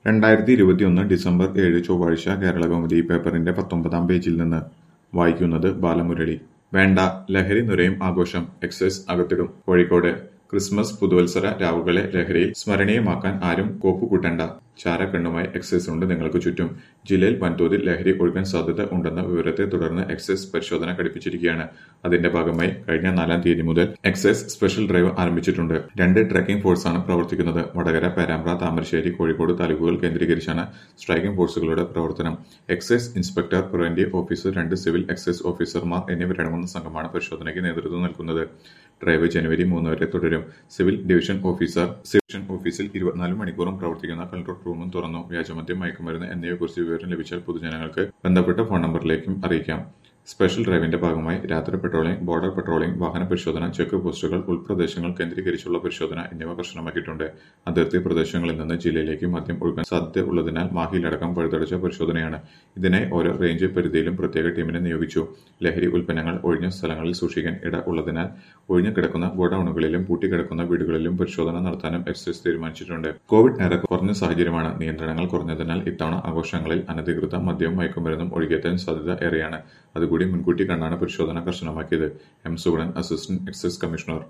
രണ്ടായിരത്തി ഇരുപത്തിയൊന്ന് ഡിസംബർ ഏഴ് ചൊവ്വാഴ്ച കേരളകൗമുദി പേപ്പറിന്റെ പത്തൊമ്പതാം പേജിൽ നിന്ന് വായിക്കുന്നത് ബാലമുരളി വേണ്ട ലഹരി നുരയും ആഘോഷം എക്സൈസ് അകത്തിടും കോഴിക്കോട് ക്രിസ്മസ് പുതുവത്സര രാവുകളെ ലഹരിയിൽ സ്മരണീയമാക്കാൻ ആരും കോപ്പുകൂട്ടണ്ട ചാരക്കണ്ണുമായി എക്സൈസ് ഉണ്ട് നിങ്ങൾക്ക് ചുറ്റും ജില്ലയിൽ വൻതോതിൽ ലഹരി ഒഴുകാൻ സാധ്യത ഉണ്ടെന്ന വിവരത്തെ തുടർന്ന് എക്സൈസ് പരിശോധന ഘടിപ്പിച്ചിരിക്കുകയാണ് അതിന്റെ ഭാഗമായി കഴിഞ്ഞ നാലാം തീയതി മുതൽ എക്സൈസ് സ്പെഷ്യൽ ഡ്രൈവ് ആരംഭിച്ചിട്ടുണ്ട് രണ്ട് ട്രക്കിംഗ് ഫോഴ്സാണ് പ്രവർത്തിക്കുന്നത് വടകര പേരാമ്പ്ര താമരശ്ശേരി കോഴിക്കോട് താലൂക്കുകൾ കേന്ദ്രീകരിച്ചാണ് സ്ട്രൈക്കിംഗ് ഫോഴ്സുകളുടെ പ്രവർത്തനം എക്സൈസ് ഇൻസ്പെക്ടർ പ്രിവന്റീവ് ഓഫീസർ രണ്ട് സിവിൽ എക്സൈസ് ഓഫീസർമാർ എന്നിവരടങ്ങുന്ന സംഘമാണ് പരിശോധനയ്ക്ക് നേതൃത്വം നൽകുന്നത് ഡ്രൈവ് ജനുവരി മൂന്ന് വരെ തുടരും സിവിൽ ഡിവിഷൻ ഓഫീസർ ഡിവിഷൻ ഓഫീസിൽ ഇരുപത്തിനാല് മണിക്കൂറും പ്രവർത്തിക്കുന്ന കൺട്രോൾ റൂമും തുറന്നു വ്യാജമദ്യം മയക്കുമരുന്ന് എന്നിവയെക്കുറിച്ച് വിവരം ലഭിച്ചാൽ പൊതുജനങ്ങൾക്ക് ബന്ധപ്പെട്ട ഫോൺ നമ്പറിലേക്കും അറിയിക്കാം സ്പെഷ്യൽ ഡ്രൈവിന്റെ ഭാഗമായി രാത്രി പെട്രോളിംഗ് ബോർഡർ പെട്രോളിംഗ് വാഹന പരിശോധന ചെക്ക് പോസ്റ്റുകൾ ഉൾപ്രദേശങ്ങൾ കേന്ദ്രീകരിച്ചുള്ള പരിശോധന എന്നിവ കർശനമാക്കിയിട്ടുണ്ട് അതിർത്തി പ്രദേശങ്ങളിൽ നിന്ന് ജില്ലയിലേക്ക് മദ്യം ഒഴുകാൻ സാധ്യത ഉള്ളതിനാൽ മാഹിയിലടക്കം പഴുതടച്ച പരിശോധനയാണ് ഇതിനായി ഓരോ റേഞ്ച് പരിധിയിലും പ്രത്യേക ടീമിനെ നിയോഗിച്ചു ലഹരി ഉൽപ്പന്നങ്ങൾ ഒഴിഞ്ഞ സ്ഥലങ്ങളിൽ സൂക്ഷിക്കാൻ ഇട ഉള്ളതിനാൽ ഒഴിഞ്ഞു കിടക്കുന്ന ഗോഡൌണുകളിലും പൂട്ടിക്കിടക്കുന്ന വീടുകളിലും പരിശോധന നടത്താനും എക്സൈസ് തീരുമാനിച്ചിട്ടുണ്ട് കോവിഡ് ഏറെ കുറഞ്ഞ സാഹചര്യമാണ് നിയന്ത്രണങ്ങൾ കുറഞ്ഞതിനാൽ ഇത്തവണ ആഘോഷങ്ങളിൽ അനധികൃത മദ്യവും മയക്കുമരുന്നും ഒഴുകിയെത്താൻ സാധ്യത ഏറെയാണ് അതുകൂടി മുൻകൂട്ടി കണ്ടാണ് പരിശോധന കർശനമാക്കിയത് M Suganan assistant excise commissioner